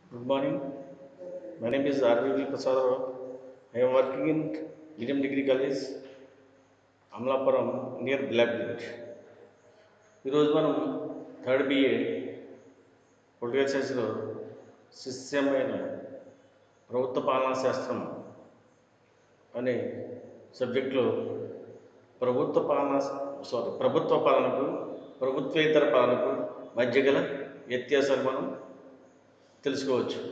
Good morning. My name is R.V.V. Prasad Rao. I am working in Medium Degree College, Amalapuram near black belt ఈరోజు మనం third BA political సైన్స్లో శిష్యమైన ప్రభుత్వ పాలనా శాస్త్రం అనే సబ్జెక్టులో ప్రభుత్వ పాలన సారీ ప్రభుత్వ పాలనకు ప్రభుత్వేతర పాలనకు మధ్య గల వ్యత్యాసాలు మనం తెలుసుకోవచ్చు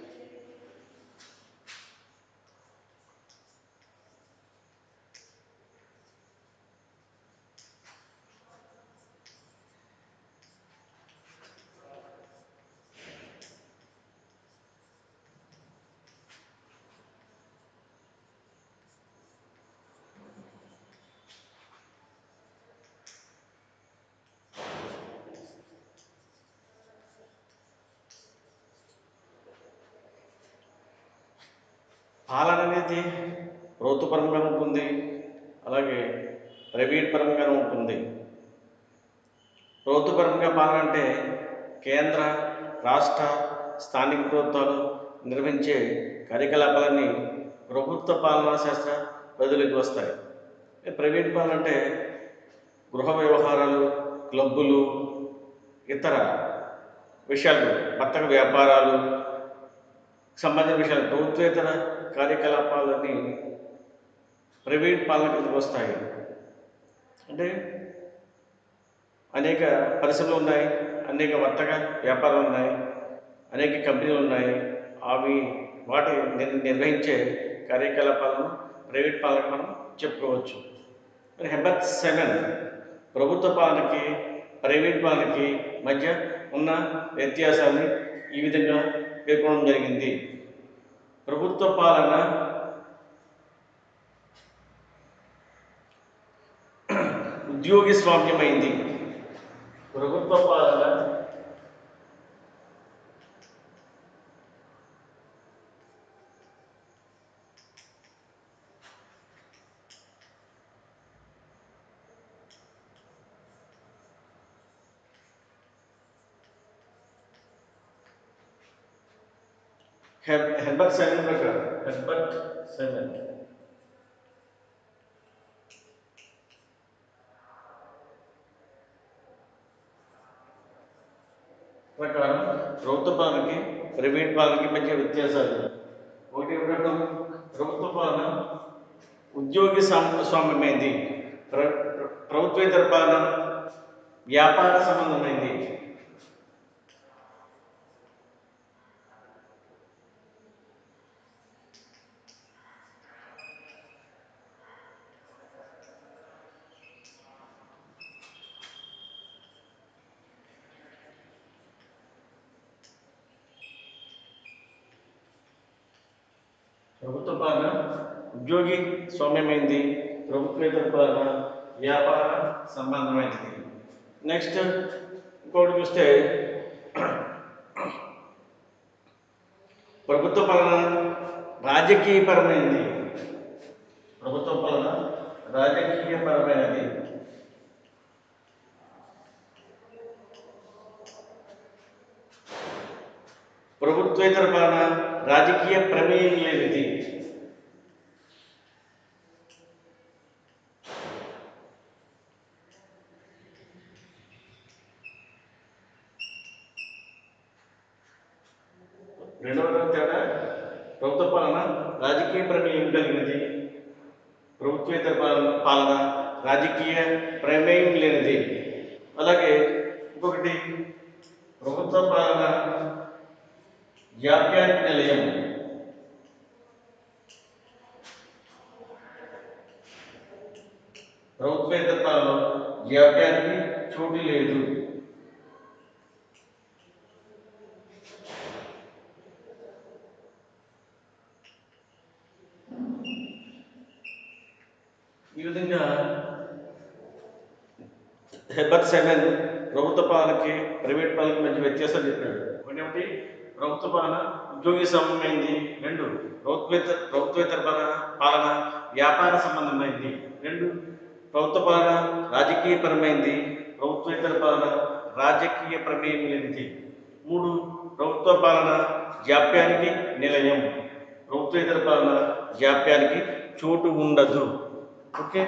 పాలన అనేది ప్రభుత్వపరంగా ఉంటుంది అలాగే ప్రైవేట్ పరంగా ఉంటుంది ప్రభుత్వపరంగా పాలన అంటే కేంద్ర రాష్ట్ర స్థానిక ప్రభుత్వాలు నిర్వహించే కార్యకలాపాలన్నీ ప్రభుత్వ పాలనా శాస్త్ర పరిధిలోకి వస్తాయి అదే ప్రైవేట్ పాలన అంటే గృహ వ్యవహారాలు క్లబ్బులు ఇతర విషయాలు వర్తక వ్యాపారాలు సంబంధించిన విషయాలు ప్రభుత్వేతర కార్యకలాపాలన్నీ ప్రైవేట్ పాలన కిందకు వస్తాయి అంటే అనేక పరిశ్రమలు ఉన్నాయి అనేక వర్తక వ్యాపారాలు ఉన్నాయి అనేక కంపెనీలు ఉన్నాయి అవి వాటి నిర్- నిర్వహించే కార్యకలాపాలను ప్రైవేట్ పాలన మనం చెప్పుకోవచ్చు మరి హెబత్ సెవెన్ ప్రభుత్వ పాలనకి ప్రైవేట్ పాలనకి మధ్య ఉన్న వ్యత్యాసాన్ని ఈ విధంగా పేర్కొనడం జరిగింది ప్రభుత్వ పాలన ఉద్యోగి స్వామ్యమైంది ప్రభుత్వ పాలన హెబ్- హెర్బర్ట్ సెవెన్ ప్రకారం హెర్బర్ట్ సెవెన్ ప్రకారం ప్రభుత్వ పాలనకి ప్రైవేట్ పాలనకి మధ్య వ్యత్యాసాలు ఒకటి ఏమిటంటే ప్రభుత్వ పాలన ఉద్యోగి స్వామ్- స్వామ్యమైంది ప్ర ప్ర- ప్రభుత్వేతర పాలన వ్యాపార సంబంధమైంది ప్రభుత్వ పాలన ఉద్యోగి స్వామ్యమైంది ప్రభుత్వేతర పాలన వ్యాపార సంబంధమైనది నెక్స్ట్ ఇంకోటి చూస్తే ప్రభుత్వ పాలన రాజకీయపరమైనది ప్రభుత్వ పాలన రాజకీయపరమైనది ప్రభుత్వేతర పాలన రాజకీయ ప్రమేయం లేనిది రెండవ తేడా ప్రభుత్వ పాలన రాజకీయ ప్రమేయం కలిగినది ప్రభుత్వేతర పాలన పాలన రాజకీయ ప్రమేయం లేనిది అలాగే ఇంకొకటి ప్రభుత్వ పాలన జాప్యానికి నిలయం ప్రభుత్వేతర పాలన జాప్యానికి చోటు లేదు ఈ విధంగా హెబర్ సెవెన్ ప్రభుత్వ పాలనకి ప్రైవేట్ పాలనకి మధ్య వ్యత్యాసాలు చెప్పాడు ఒకటి ప్రభుత్వ పాలన ఉద్యోగి సమమైంది రెండు ప్రభుత్వేతర ప్రభుత్వేతర పాలన పాలన వ్యాపార సంబంధమైంది రెండు ప్రభుత్వ పాలన రాజకీయపరమైంది ప్రభుత్వేతర పాలన రాజకీయ ప్రమేయం లేనిది మూడు ప్రభుత్వ పాలన జాప్యానికి నిలయం ప్రభుత్వేతర పాలన జాప్యానికి చోటు ఉండదు ఓకే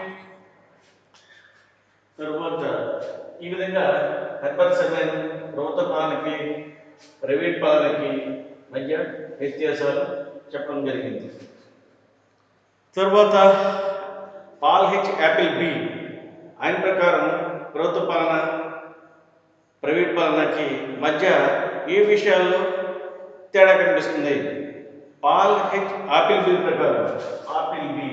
తరువాత ఈ విధంగా హెర్బర్ సెవెన్ ప్రభుత్వ పాలనకి ప్రైవేట్ పాలనకి మధ్య వ్యత్యాసాలు చెప్పడం జరిగింది తరువాత పాల్ హెచ్ యాపిల్ బి ఆయన ప్రకారం ప్రభుత్వ పాలన ప్రైవేట్ పాలనకి మధ్య ఏ విషయాల్లో తేడా కనిపిస్తుంది పాల్ హెచ్ ఆపిల్ బి ప్రకారం ఆపిల్ బి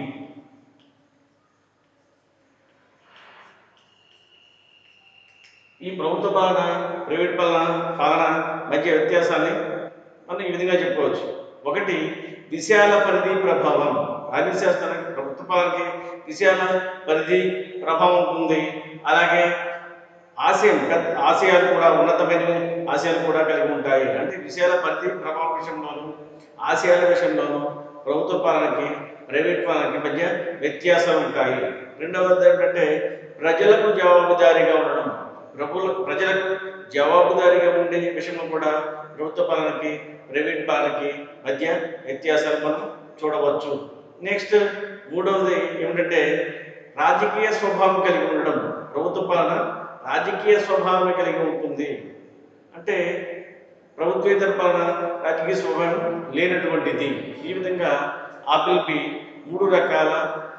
ఈ ప్రభుత్వ పాలన ప్రైవేట్ పాలన పాలన మధ్య వ్యత్యాసాన్ని మనం ఈ విధంగా చెప్పుకోవచ్చు ఒకటి విశాల పరిధి ప్రభావం రాజ్య శాస్త్రానికి ప్రభుత్వ పాలనకి విశాల పరిధి ప్రభావం ఉంటుంది అలాగే ఆశయం పెద్ద ఆశయాలు కూడా ఉన్నతమైన ఆశయాలు కూడా కలిగి ఉంటాయి అంటే విశాల పరిధి ప్రభావం విషయంలోనూ ఆశయాల విషయంలోనూ ప్రభుత్వ పాలనకి ప్రైవేట్ పాలనకి మధ్య వ్యత్యాసాలు ఉంటాయి రెండవది ఏంటంటే ప్రజలకు జవాబుదారీగా ఉండడం ప్రభుల ప్రజలకు జవాబుదారీగా ఉండే విషయంలో కూడా ప్రభుత్వ పాలనకి ప్రైవేట్ పాలనకి మధ్య వ్యత్యాసాలు మనం చూడవచ్చు నెక్స్ట్ మూడవది ఏమిటంటే రాజకీయ స్వభావం కలిగి ఉండడం ప్రభుత్వ పాలన రాజకీయ స్వభావం కలిగి ఉంటుంది అంటే ప్రభుత్వేతర పాలన రాజకీయ స్వభావం లేనటువంటిది ఈ విధంగా ఆపిల్పి మూడు రకాల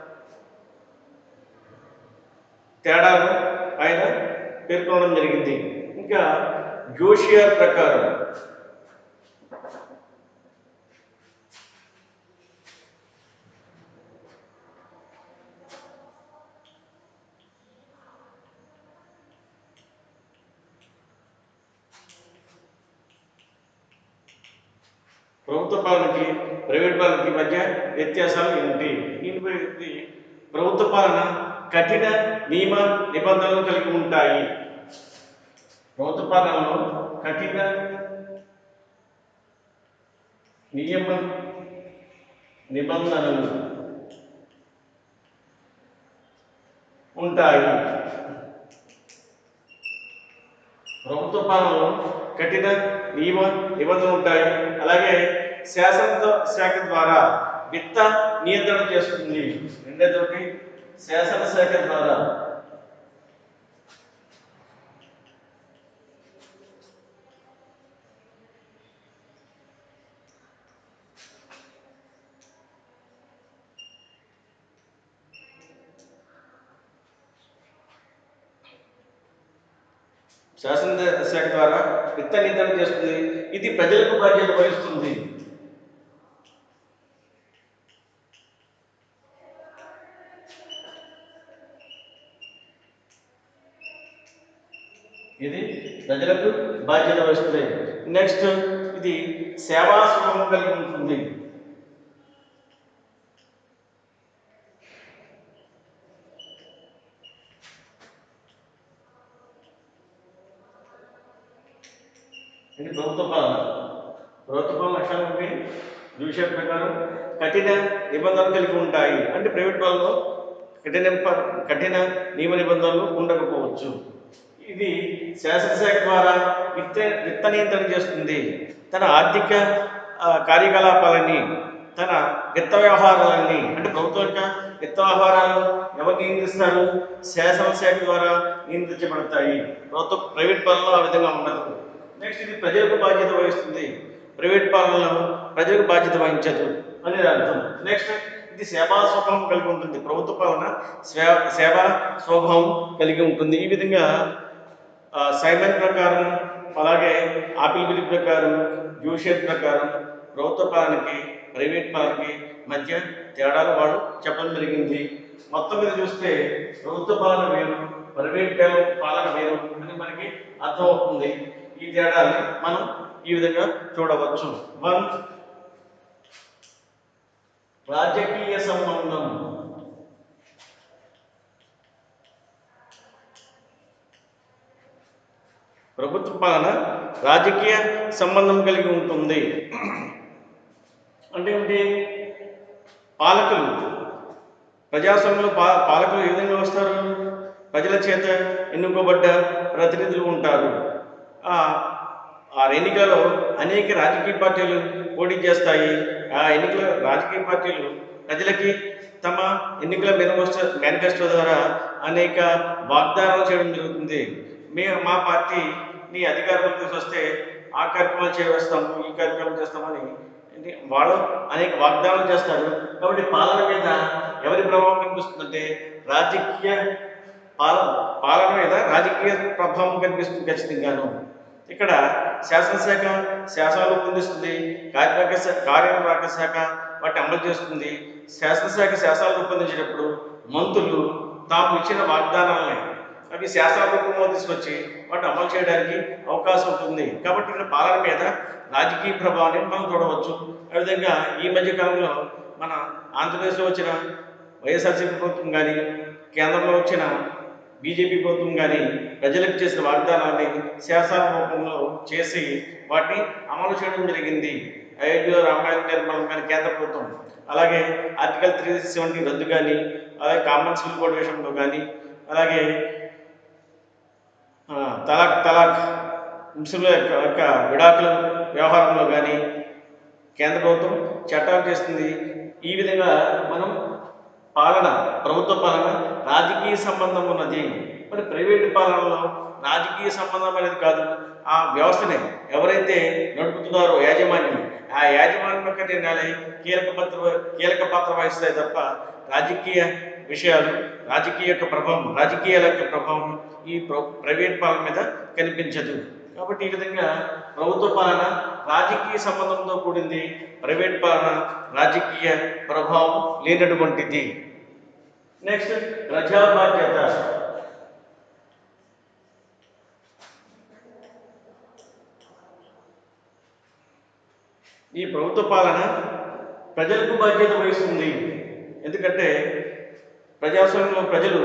తేడాను ఆయన పేర్కొనడం జరిగింది ఇంకా జోషియర్ ప్రకారం ప్రభుత్వ పాలనకి ప్రైవేట్ పాలనకి మధ్య వ్యత్యాసాలు ఏమిటి దీనిపై ఇది ప్రభుత్వ పాలన కఠిన నియమ నిబంధనలు కలిగి ఉంటాయి ప్రభుత్వ పాలనలో కఠిన నియమ నిబంధనలు ఉంటాయి ప్రభుత్వ పాలనలో కఠిన నియమ నిబంధనలు ఉంటాయి అలాగే శాసన శాఖ ద్వారా విత్త నియంత్రణ చేస్తుంది రెండోది శాసన శాఖ ద్వారా శాసన శాఖ ద్వారా విత్త నియంత్రణ చేస్తుంది ఇది ప్రజలకు బాధ్యత వహిస్తుంది ఇది ప్రజలకు బాధ్యత వహిస్తుంది నెక్స్ట్ ఇది సేవా స్వభావం కలిగి ఉంటుంది ఇది ప్రభుత్వ పాలన ప్రభుత్వ పాలన లక్షణాలు ఉంటే విషయం ప్రకారం కఠిన నిబంధనలు కలిగి ఉంటాయి అంటే ప్రైవేట్ పాలనలో కఠిన ప- కఠిన నియమ నిబంధనలు ఉండకపోవచ్చు ఇది శాసనశాఖ ద్వారా విత్త విత్త నియంత్రణ చేస్తుంది తన ఆర్థిక ఆ, కార్యకలాపాలని తన విత్త వ్యవహారాలని అంటే ప్రభుత్వం యొక్క విత్త వ్యవహారాలు ఎవరు నియంత్రిస్తారు శాసనశాఖ ద్వారా నియంత్రించబడతాయి ప్రభుత్వ ప్రైవేట్ పాలనలో ఆ విధంగా ఉండదు నెక్స్ట్ ఇది ప్రజలకు బాధ్యత వహిస్తుంది ప్రైవేట్ పాలనలో ప్రజలకు బాధ్యత వహించదు అనేది అర్థం నెక్స్ట్ ఇది సేవా స్వభావం కలిగి ఉంటుంది ప్రభుత్వ పాలన స్వే సేవా స్వభావం కలిగి ఉంటుంది ఈ విధంగా ఆ, సైమన్ ప్రకారం అలాగే ఆపిల్ బిల్ ప్రకారం జూషియర్ ప్రకారం ప్రభుత్వ పాలనకి ప్రైవేట్ పాలనకి మధ్య తేడాలు వాడు చెప్పడం జరిగింది మొత్తం మీద చూస్తే ప్రభుత్వ పాలన వేరు ప్రైవేట్ పాలన- పాలన వేరు అని మనకి అర్థమవుతుంది ఈ తేడాన్ని మనం ఈ విధంగా చూడవచ్చు వన్ రాజకీయ సంబంధం ప్రభుత్వ పాలన రాజకీయ సంబంధం కలిగి ఉంటుంది అంటే ఏంటి పాలకులు ప్రజాస్వామ్యంలో పా పాలకులు ఏ విధంగా వస్తారు ప్రజల చేత ఎన్నుకోబడ్డ ప్రతినిధులు ఉంటారు ఆ ఆ ఎన్నికలలో అనేక రాజకీయ పార్టీలు పోటీ చేస్తాయి ఆ ఎన్నికల రాజకీయ పార్టీలు ప్రజలకి తమ ఎన్నికల మేనిఫెస్టో మేనిఫెస్టో ద్వారా అనేక వాగ్దానాలు చేయడం జరుగుతుంది మేము మా పార్టీని అధికారంలోకి తీసుకొస్తే ఆ కార్యక్రమాలు చేస్తాము ఈ కార్యక్రమం చేస్తామని అంటే వాళ్ళు అనేక వాగ్దానాలు చేస్తారు కాబట్టి పాలన మీద ఎవరి ప్రభావం కనిపిస్తుందంటే రాజకీయ పాలన పాలన మీద రాజకీయ ప్రభావం కనిపిస్తుంది ఖచ్చితంగాను ఇక్కడ శాసనశాఖ శాసనాలు రూపొందిస్తుంది కార్యనిర్వాహక శాఖ కార్యనిర్వాహక శాఖ వాటిని అమలు చేస్తుంది శాసనశాఖ శాసనాలు రూపొందించేటప్పుడు మంత్రులు తాము ఇచ్చిన వాగ్దానాలని అవి శాసన రూపంలో తీసుకొచ్చి వాటిని అమలు చేయడానికి అవకాశం ఉంటుంది కాబట్టి ఇక్కడ పాలన మీద రాజకీయ ప్రభావాన్ని మనం చూడవచ్చు అదేవిధంగా ఈ మధ్య కాలంలో మన ఆంధ్రప్రదేశ్లో వచ్చిన వైఎస్ఆర్సీపీ ప్రభుత్వం కానీ కేంద్రంలో వచ్చిన బీజేపీ ప్రభుత్వం కానీ ప్రజలకు చేసిన వాగ్దానాన్ని శాసన రూపంలో చేసి వాటిని అమలు చేయడం జరిగింది అయోధ్యలో రామాయణ నిర్మాణం కానీ కేంద్ర ప్రభుత్వం అలాగే ఆర్టికల్ త్రీ సెవెంటీ రద్దు కానీ అలాగే కామన్ సివిల్ కోడ్ విషయంలో కానీ అలాగే ఆ, తలాక్ తలాక్ ముస్లింల యొక్క యొక్క విడాకుల వ్యవహారంలో కానీ కేంద్ర ప్రభుత్వం చట్టాలు చేస్తుంది ఈ విధంగా మనం పాలన ప్రభుత్వ పాలన రాజకీయ సంబంధం ఉన్నది మరి ప్రైవేటు పాలనలో రాజకీయ సంబంధం అనేది కాదు ఆ వ్యవస్థని ఎవరైతే నడుపుతున్నారో యాజమాన్యం ఆ యాజమాన్యం యొక్క నిర్ణయాలే కీలక పాత్ర కీలక పాత్ర వహిస్తాయి తప్ప రాజకీయ విషయాలు రాజకీయ యొక్క ప్రభావం రాజకీయాల యొక్క ప్రభావం ఈ ప్ర- ప్రైవేట్ పాలన మీద కనిపించదు కాబట్టి ఈ విధంగా ప్రభుత్వ పాలన రాజకీయ సంబంధంతో కూడింది ప్రైవేట్ పాలన రాజకీయ ప్రభావం లేనటువంటిది నెక్స్ట్ ప్రజా బాధ్యత ఈ ప్రభుత్వ పాలన ప్రజలకు బాధ్యత వహిస్తుంది ఎందుకంటే ప్రజాస్వామ్యంలో ప్రజలు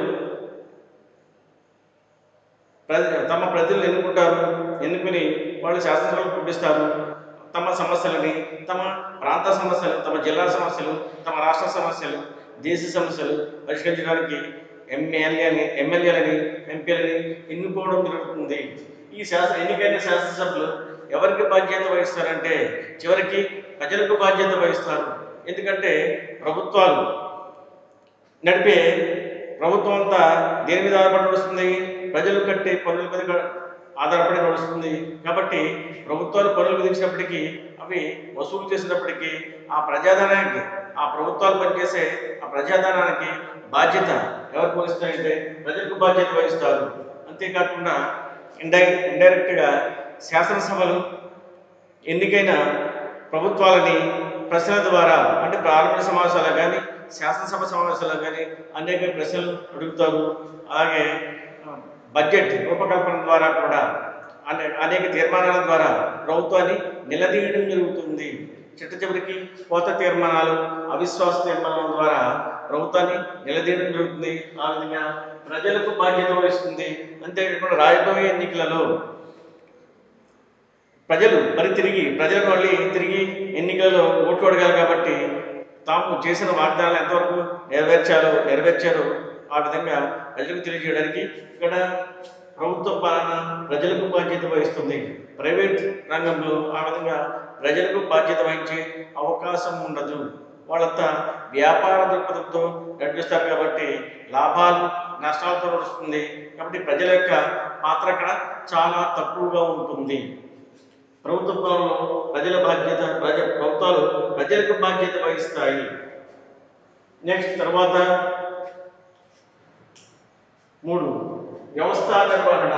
ప్రజ తమ ప్రజలు ఎన్నుకుంటారు ఎన్నుకుని వాళ్ళు శాసనసభలు పంపిస్తారు తమ సమస్యలని తమ ప్రాంత సమస్యలు తమ జిల్లా సమస్యలు తమ రాష్ట్ర సమస్యలు దేశ సమస్యలు పరిష్కరించడానికి ఎమ్మెల్యేని ఎమ్మెల్యేలని ఎంపీలని ఎన్నుకోవడం జరుగుతుంది ఈ శాసన ఎన్నికైన శాసనసభ్యులు ఎవరికి బాధ్యత వహిస్తారంటే చివరికి ప్రజలకు బాధ్యత వహిస్తారు ఎందుకంటే ప్రభుత్వాలు నడిపే ప్రభుత్వం అంతా దేని మీద ఆధారపడి నడుస్తుంది ప్రజలు కట్టే పన్నుల మీద క- ఆధారపడి నడుస్తుంది కాబట్టి ప్రభుత్వాలు పన్నులు విధించినప్పటికీ అవి వసూలు చేసినప్పటికీ ఆ ప్రజాధనానికి ఆ ప్రభుత్వాలు పనిచేసే ఆ ప్రజాధనానికి బాధ్యత ఎవరికి వహిస్తారంటే ప్రజలకు బాధ్యత వహిస్తారు అంతేకాకుండా ఇండై ఇండైరెక్ట్గా శాసనసభలు ఎన్నికైన ప్రభుత్వాలని ప్రశ్నల ద్వారా అంటే ప్రారంభ సమావేశాలు కానీ శాసనసభ సమావేశాలు కానీ అనేక ప్రశ్నలు అడుగుతారు అలాగే ఆ, బడ్జెట్ రూపకల్పన ద్వారా కూడా అనే అనేక తీర్మానాల ద్వారా ప్రభుత్వాన్ని నిలదీయడం జరుగుతుంది చిట్ట చివరికి కోత తీర్మానాలు అవిశ్వాస తీర్మానాల ద్వారా ప్రభుత్వాన్ని నిలదీయడం జరుగుతుంది ఆ విధంగా ప్రజలకు బాధ్యత వహిస్తుంది అంతేకాకుండా రాబోయే ఎన్నికలలో ప్రజలు మరి తిరిగి ప్రజలకు మళ్ళీ తిరిగి ఎన్నికలలో ఓట్లు అడగాలి కాబట్టి తాము చేసిన వాగ్దానాలు ఎంతవరకు నెరవేర్చాలో నెరవేర్చారో ఆ విధంగా ప్రజలకు తెలియజేయడానికి ఇక్కడ ప్రభుత్వ పాలన ప్రజలకు బాధ్యత వహిస్తుంది ప్రైవేట్ రంగంలో ఆ విధంగా ప్రజలకు బాధ్యత వహించే అవకాశం ఉండదు వాళ్ళంతా వ్యాపార దృక్పథంతో నడిపిస్తారు కాబట్టి లాభాలు నష్టాలతో నడుస్తుంది కాబట్టి ప్రజల యొక్క పాత్ర అక్కడ చాలా తక్కువగా ఉంటుంది ప్రభుత్వ పాలనలో ప్రజల బాధ్యత ప్రజ ప్రభుత్వాలు ప్రజలకు బాధ్యత వహిస్తాయి నెక్స్ట్ తర్వాత మూడు వ్యవస్థా నిర్వహణ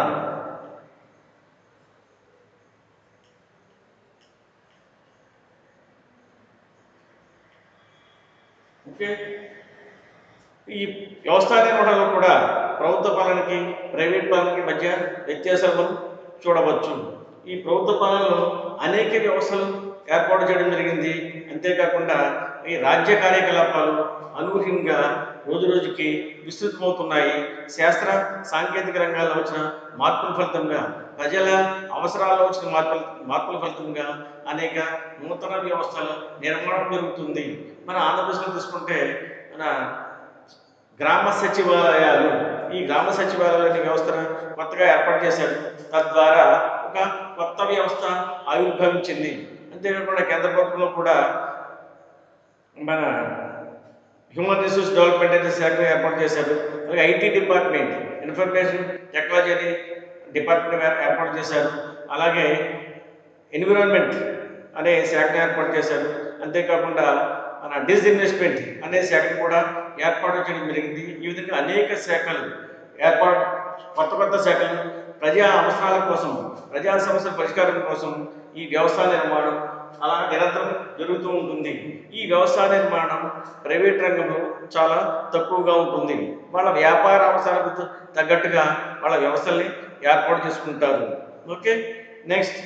ఓకే ఈ వ్యవస్థా నిర్వహణలో కూడా ప్రభుత్వ పాలనకి ప్రైవేట్ పాలనకి మధ్య వ్యత్యాసాలు మనం చూడవచ్చు ఈ ప్రభుత్వ పాలనలో అనేక వ్యవస్థలు ఏర్పాటు చేయడం జరిగింది అంతేకాకుండా ఈ రాజ్య కార్యకలాపాలు అనూహ్యంగా రోజు రోజుకి విస్తృతమవుతున్నాయి శాస్త్ర సాంకేతిక రంగాల్లో వచ్చిన మార్పుల ఫలితంగా ప్రజల అవసరాల్లో వచ్చిన మార్పుల మార్పుల ఫలితంగా అనేక నూతన వ్యవస్థల నిర్మాణం జరుగుతుంది మన ఆంధ్రప్రదేశ్లో తీసుకుంటే మన గ్రామ సచివాలయాలు ఈ గ్రామ సచివాలయాల వ్యవస్థను కొత్తగా ఏర్పాటు చేశారు తద్వారా ఒక కొత్త వ్యవస్థ ఆవిర్భవించింది అంతేకాకుండా కేంద్ర ప్రభుత్వంలో కూడా మన హ్యూమన్ రిసోర్స్ డెవలప్మెంట్ అనే శాఖ ఏర్పాటు చేశారు అలాగే ఐటీ డిపార్ట్మెంట్ ఇన్ఫర్మేషన్ టెక్నాలజీ అని డిపార్ట్మెంట్ ఏ- ఏర్పాటు చేశారు అలాగే ఎన్విరాన్మెంట్ అనే శాఖను ఏర్పాటు చేశారు అంతేకాకుండా మన డిస్ఇన్వెస్ట్మెంట్ అనే శాఖను కూడా ఏర్పాటు చేయడం జరిగింది ఈ విధంగా అనేక శాఖలు ఏర్పాటు కొత్త కొత్త శాఖలు ప్రజా అవసరాల కోసం ప్రజా సమస్యల పరిష్కారం కోసం ఈ వ్యవసాయ నిర్మాణం అలా నిరంతరం జరుగుతూ ఉంటుంది ఈ వ్యవసాయ నిర్మాణం ప్రైవేట్ రంగంలో చాలా తక్కువగా ఉంటుంది వాళ్ళ వ్యాపార అవసరాలకు త- తగ్గట్టుగా వాళ్ళ వ్యవస్థల్ని ఏర్పాటు చేసుకుంటారు ఓకే నెక్స్ట్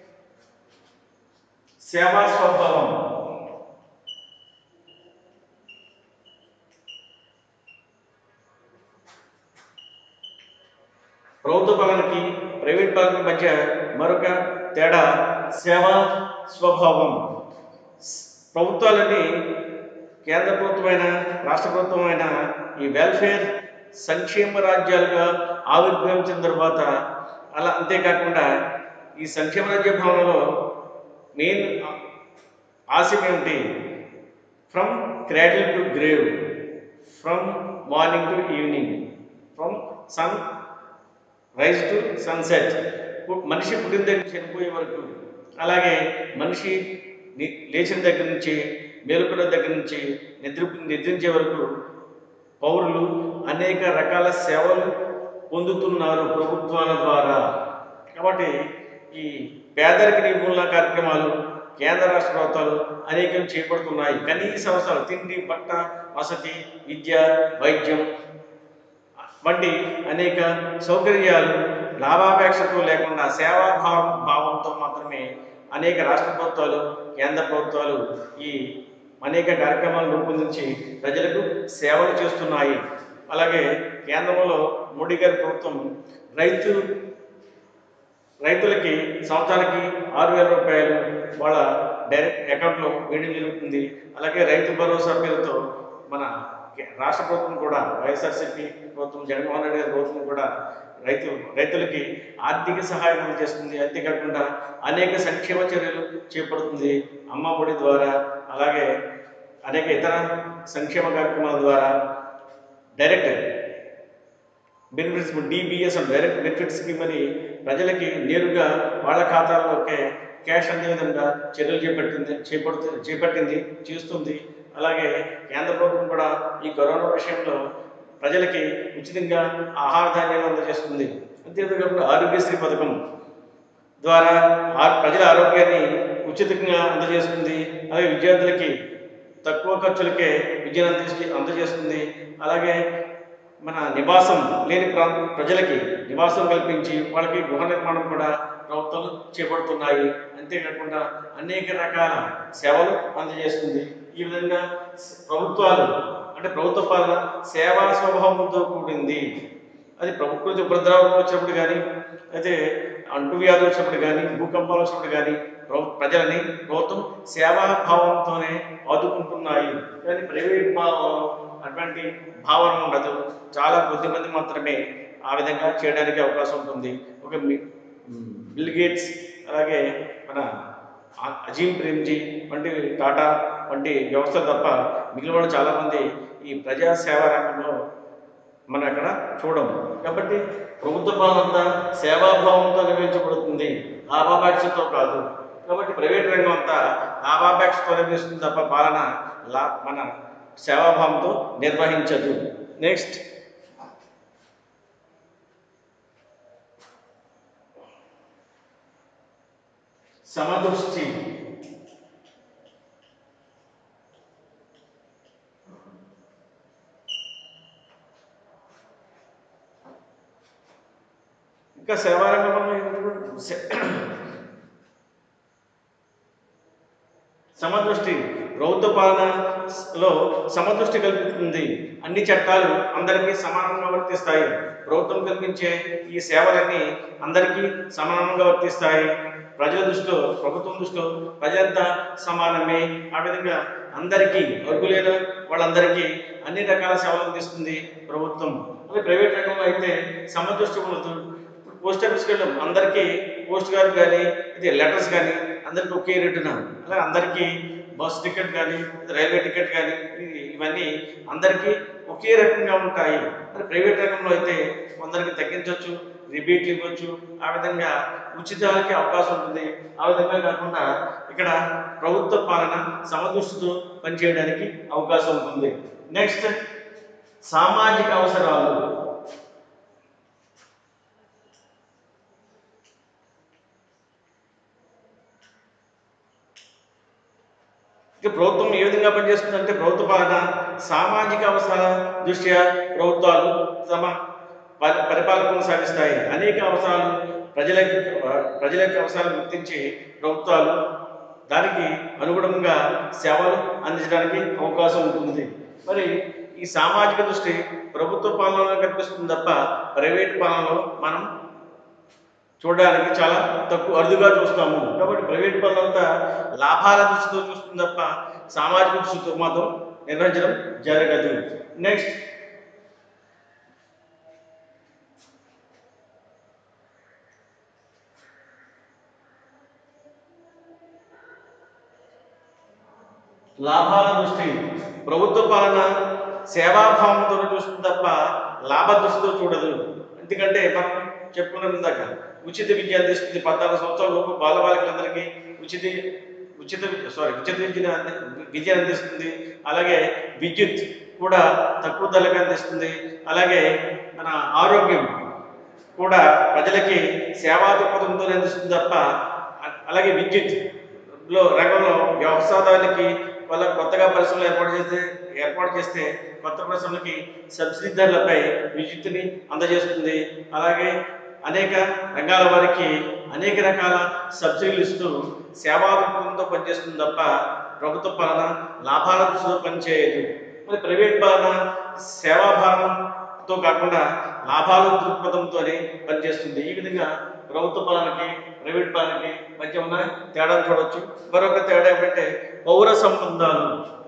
సేవా స్వభావం ప్రభుత్వ పాలనకి ప్రైవేట్ పాలన మధ్య మరొక తేడా సేవా స్వభావం ప్రభుత్వాలన్నీ కేంద్ర ప్రభుత్వమైన రాష్ట్ర ప్రభుత్వమైన ఈ వెల్ఫేర్ సంక్షేమ రాజ్యాలుగా ఆవిర్భవించిన తర్వాత అలా అంతేకాకుండా ఈ సంక్షేమ రాజ్య భావనలో మెయిన్ ఆశయం ఏమిటి from cradle to grave from morning to evening from sunrise to sunset మనిషి పుట్టిన దగ్గర నుంచి చనిపోయే వరకు అలాగే మనిషి ని- లేచిన దగ్గర నుంచి మేలుకున్న దగ్గర నుంచి నిద్ర నిద్రించే వరకు పౌరులు అనేక రకాల సేవలు పొందుతున్నారు ప్రభుత్వాల ద్వారా కాబట్టి ఈ పేదరిక నిర్మూలన కార్యక్రమాలు కేంద్ర రాష్ట్ర ప్రభుత్వాలు అనేకం చేపడుతున్నాయి కనీస అవసరాలు తిండి బట్ట వసతి విద్య వైద్యం వంటి అనేక సౌకర్యాలు లాభాపేక్షతో లేకుండా సేవాభావం భావంతో మాత్రమే అనేక రాష్ట్ర ప్రభుత్వాలు కేంద్ర ప్రభుత్వాలు ఈ అనేక కార్యక్రమాలు రూపొందించి ప్రజలకు సేవలు చేస్తున్నాయి అలాగే కేంద్రంలో మోడీ గారి ప్రభుత్వం రైతు రైతులకి సంవత్సరానికి ఆరు వేల రూపాయలు వాళ్ళ డైరెక్ట్ అకౌంట్లో వేయడం జరుగుతుంది అలాగే రైతు భరోసా పేరుతో మన కే- రాష్ట్ర ప్రభుత్వం కూడా వైఎస్ఆర్సీపీ ప్రభుత్వం జగన్మోహన్ రెడ్డి గారి ప్రభుత్వం కూడా రైతు రైతులకి ఆర్థిక సహాయం అందజేస్తుంది అంతేకాకుండా అనేక సంక్షేమ చర్యలు చేపడుతుంది అమ్మ ఒడి ద్వారా అలాగే అనేక ఇతర సంక్షేమ కార్యక్రమాల ద్వారా direct benefits DBS and direct benefit scheme అని ప్రజలకి నేరుగా వాళ్ళ ఖాతాల్లోకే క్యాష్ అందే విధంగా చర్యలు చేపట్టింది చేపడుతు చేపట్టింది చేస్తుంది అలాగే కేంద్ర ప్రభుత్వం కూడా ఈ కరోనా విషయంలో ప్రజలకి ఉచితంగా ఆహార ధాన్యాలు అందజేస్తుంది అంతేకాకుండా ఆరోగ్యశ్రీ పథకం ద్వారా ఆ- ప్రజల ఆరోగ్యాన్ని ఉచితంగా అందజేస్తుంది అలాగే విద్యార్థులకి తక్కువ ఖర్చులకే విద్యను అందజే అందజేస్తుంది అలాగే మన నివాసం లేని ప్రాంత ప్రజలకి నివాసం కల్పించి వాళ్ళకి గృహ నిర్మాణం కూడా ప్రభుత్వాలు చేపడుతున్నాయి అంతేకాకుండా అనేక రకాల సేవలు అందజేస్తుంది ఈ విధంగా స- ప్రభుత్వాలు అంటే ప్రభుత్వ పాలన సేవా స్వభావంతో కూడింది అది ప్రకృతి ఉపద్రవం వచ్చినప్పుడు కానీ అయితే అంటు వ్యాధులు వచ్చినప్పుడు కానీ భూకంపాలు వచ్చినప్పుడు కానీ ప్రభు ప్రజలని ప్రభుత్వం సేవాభావంతోనే ఆదుకుంటున్నాయి కానీ ప్రైవేట్ భావం అటువంటి భావన ఉండదు చాలా కొద్ది మంది మాత్రమే ఆ విధంగా చేయడానికి అవకాశం ఉంటుంది ఒక మి- బిల్ గేట్స్ అలాగే మన అ- అజీమ్ ప్రేమ్జీ వంటి టాటా వంటి వ్యవస్థలు తప్ప మిగిలిన వాళ్ళు చాలామంది ఈ ప్రజా సేవా రంగంలో మనం అక్కడ చూడము కాబట్టి ప్రభుత్వ పాలన అంతా సేవాభావంతో నిర్వహించబడుతుంది లాభాపేక్షతో కాదు కాబట్టి ప్రైవేట్ రంగం అంతా లాభాపేక్షతో నిర్వహిస్తుంది తప్ప పాలన లా మన సేవాభావంతో నిర్వహించదు నెక్స్ట్ సమదృష్టి ఇంకా సేవారంగంలో ఏంటంటే సే- సమదృష్టి ప్రభుత్వ పాలనలో సమదృష్టి కల్పిస్తుంది అన్ని చట్టాలు అందరికీ సమానంగా వర్తిస్తాయి ప్రభుత్వం కల్పించే ఈ సేవలన్నీ అందరికీ సమానంగా వర్తిస్తాయి ప్రజల దృష్టిలో ప్రభుత్వం దృష్టిలో ప్రజలంతా సమానమే ఆ విధంగా అందరికీ అర్హులైన వాళ్ళందరికీ అన్ని రకాల సేవలు అందిస్తుంది ప్రభుత్వం అదే ప్రైవేట్ రంగంలో అయితే సమదృష్టి ఉండదు పోస్ట్ ఆఫీస్కి వెళ్ళాం అందరికీ పోస్ట్ కార్డ్ కానీ ఇది లెటర్స్ కానీ అందరికీ ఒకే రేటున అలా అందరికీ బస్ టికెట్ కానీ రైల్వే టికెట్ కానీ ఇవి- ఇవన్నీ అందరికీ ఒకే రకంగా ఉంటాయి మరి ప్రైవేట్ రంగంలో అయితే కొందరికి తగ్గించవచ్చు రిబేట్లు ఇవ్వచ్చు ఆ విధంగా ఉచితాలకి అవకాశం ఉంటుంది ఆ విధంగా కాకుండా ఇక్కడ ప్రభుత్వ పాలన సమదృష్టితో పనిచేయడానికి అవకాశం ఉంటుంది నెక్స్ట్ సామాజిక అవసరాలు ఇక ప్రభుత్వం ఏ విధంగా పనిచేస్తుందంటే ప్రభుత్వ పాలన సామాజిక అవసరాల దృష్ట్యా ప్రభుత్వాలు తమ పరి- పరిపాలన సాగిస్తాయి అనేక అవసరాలు ప్రజలకు ప్రజల యొక్క అవసరాలను గుర్తించి ప్రభుత్వాలు దానికి అనుగుణంగా సేవలు అందించడానికి అవకాశం ఉంటుంది మరి ఈ సామాజిక దృష్టి ప్రభుత్వ పాలనలో కనిపిస్తుంది తప్ప ప్రైవేట్ పాలనలో మనం చూడడానికి చాలా తక్కువ అరుదుగా చూస్తాము కాబట్టి ప్రైవేట్ పనులు అంతా లాభాల దృష్టితో చూస్తుంది తప్ప సామాజిక దృష్టితో మాత్రం నిర్వహించడం జరగదు నెక్స్ట్ లాభాల దృష్టి ప్రభుత్వ పాలన సేవాభావంతో చూస్తుంది తప్ప లాభ దృష్టితో చూడదు ఎందుకంటే మనం చెప్పుకున్నాం ఇందాక ఉచిత విద్య అందిస్తుంది పద్నాలుగు సంవత్సరాల లోపు బాలబాలికలందరికీ ఉచిత ఉచిత సారీ ఉచిత విద్యను అంది విద్య అందిస్తుంది అలాగే విద్యుత్ కూడా తక్కువ ధరలకు అందిస్తుంది అలాగే మన ఆరోగ్యం కూడా ప్రజలకి సేవా దృక్పథంతో అందిస్తుంది తప్ప అ- అలాగే విద్యుత్ లో రంగంలో వ్యవసాయానికి వాళ్ళ కొత్తగా పరిశ్రమలు ఏర్పాటు చేస్తే ఏర్పాటు చేస్తే కొత్త పరిశ్రమలకి సబ్సిడీ ధరలపై విద్యుత్తుని అందజేస్తుంది అలాగే అనేక రంగాల వారికి అనేక రకాల సబ్సిడీలు ఇస్తూ సేవా దృక్పథంతో పనిచేస్తుంది తప్ప ప్రభుత్వ పాలన లాభాల దృష్టితో పనిచేయదు మరి ప్రైవేట్ పాలన సేవాభారంతో కాకుండా లాభాల దృక్పథంతోనే పనిచేస్తుంది ఈ విధంగా ప్రభుత్వ పాలనకి ప్రైవేట్ పాలనకి మధ్య ఉన్న తేడాను చూడొచ్చు మరొక తేడా ఏమిటంటే పౌర సంబంధాలు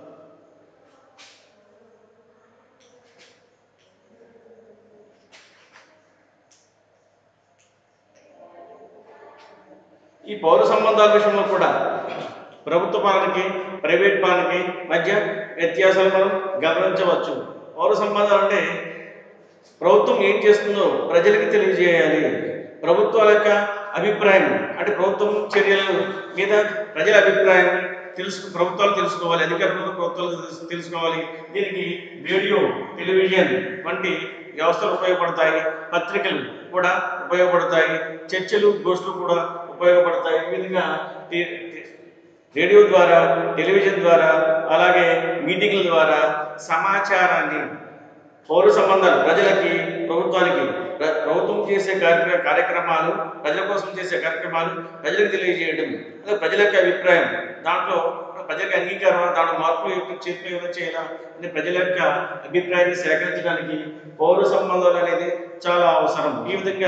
ఈ పౌర సంబంధాల విషయంలో కూడా ప్రభుత్వ పాలనకి ప్రైవేట్ పాలనకి మధ్య వ్యత్యాసాలు మనం గమనించవచ్చు పౌర సంబంధాలు అంటే ప్రభుత్వం ఏం చేస్తుందో ప్రజలకి తెలియజేయాలి ప్రభుత్వాల యొక్క అభిప్రాయం అంటే ప్రభుత్వం చర్యల మీద ప్రజల అభిప్రాయం తెలుసు ప్రభుత్వాలు తెలుసుకోవాలి అధికారులు ప్రభుత్వాలు తెలుసు- తెలుసుకోవాలి దీనికి రేడియో టెలివిజన్ వంటి వ్యవస్థలు ఉపయోగపడతాయి పత్రికలు కూడా ఉపయోగపడతాయి చర్చలు గోష్ఠులు కూడా ఉపయోగపడతాయి ఈ విధంగా టి- టి- రేడియో ద్వారా టెలివిజన్ ద్వారా అలాగే మీటింగ్ల ద్వారా సమాచారాన్ని పౌర సంబంధాలు ప్రజలకి ప్రభుత్వానికి ప్ర- ప్రభుత్వం చేసే కార్య కార్యక్రమాలు ప్రజల కోసం చేసే కార్యక్రమాలు ప్రజలకు తెలియజేయడం అదే ప్రజల యొక్క అభిప్రాయం దాంట్లో ప్రజలకు అంగీకారం దాంట్లో మార్పు యొక్క చేర్పు ఏమైనా చేయాలా అంటే ప్రజల యొక్క అభిప్రాయాన్ని సేకరించడానికి పౌర సంబంధాలు అనేది చాలా అవసరం ఈ విధంగా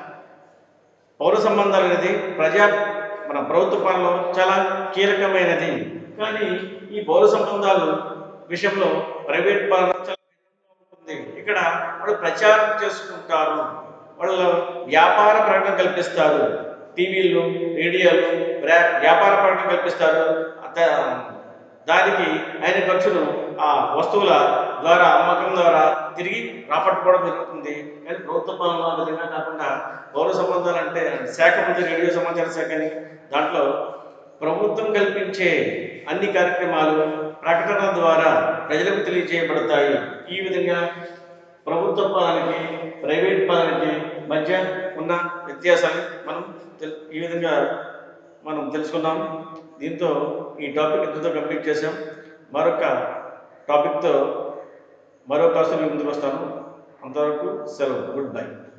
పౌర సంబంధాలు అనేది ప్రజా మన ప్రభుత్వ పాలనలో చాలా కీలకమైనది కానీ ఈ పౌర సంబంధాలు విషయంలో ప్రైవేట్ పాలన చాలా భిన్నంగా ఉంటుంది ఇక్కడ వాళ్ళు ప్రచారం చేసుకుంటారు వాళ్ళు వ్యాపార ప్రకటన కల్పిస్తారు టీవీలు రేడియోలు వ్యా- వ్యాపార ప్రకటన కల్పిస్తారు అత- దానికి ఆయన పక్షులు ఆ వస్తువుల ద్వారా అమ్మకం ద్వారా తిరిగి రాబట్టుకోవడం జరుగుతుంది కానీ ప్రభుత్వ పాలన ఆ విధంగా కాకుండా పౌర సంబంధాలు అంటే శాఖ ఉంది రేడియో సమాచార శాఖ అని దాంట్లో ప్రభుత్వం కల్పించే అన్ని కార్యక్రమాలు ప్రకటనల ద్వారా ప్రజలకు తెలియజేయబడతాయి ఈ విధంగా ప్రభుత్వ పాలనకి ప్రైవేట్ పాలనకి మధ్య ఉన్న వ్యత్యాసాన్ని మనం తెల్- ఈ విధంగా మనం తెలుసుకున్నాం దీంతో ఈ టాపిక్ ఇంతతో కంప్లీట్ చేసాం మరొక టాపిక్తో మరో క్లాసు మీ ముందుకు వస్తాను అంతవరకు సెలవు గుడ్ బై